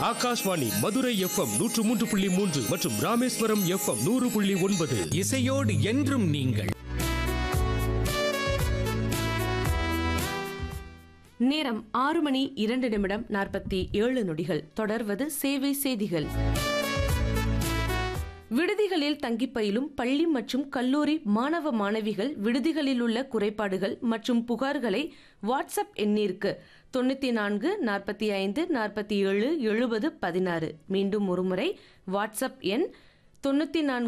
Akashvani Madurai FM நூற்று மூன்று புள்ளி மூன்று மற்றும் ராமேஸ்வரம் எஃப்எம் நூறு புள்ளி ஒன்பது இசையோடு என்றும் நீங்கள் நேரம் ஆறு மணி இரண்டு நிமிடம் நாற்பத்தி ஏழு நொடிகள் தொடர்வது சேவை செய்திகள் விடுதிகளில் தங்கி பயிலும் பள்ளி மற்றும் கல்லூரி மாணவ மாணவிகள் விடுதிகளில் உள்ள குறைபாடுகள் மற்றும் புகார்களை வாட்ஸ்அப் எண்ணிற்கு தொண்ணூத்தி நான்கு நாற்பத்தி ஐந்து நாற்பத்தி ஏழு எழுபது பதினாறு மீண்டும் ஒருமுறை வாட்ஸ்அப் எண் தொண்ணூத்தி நான்கு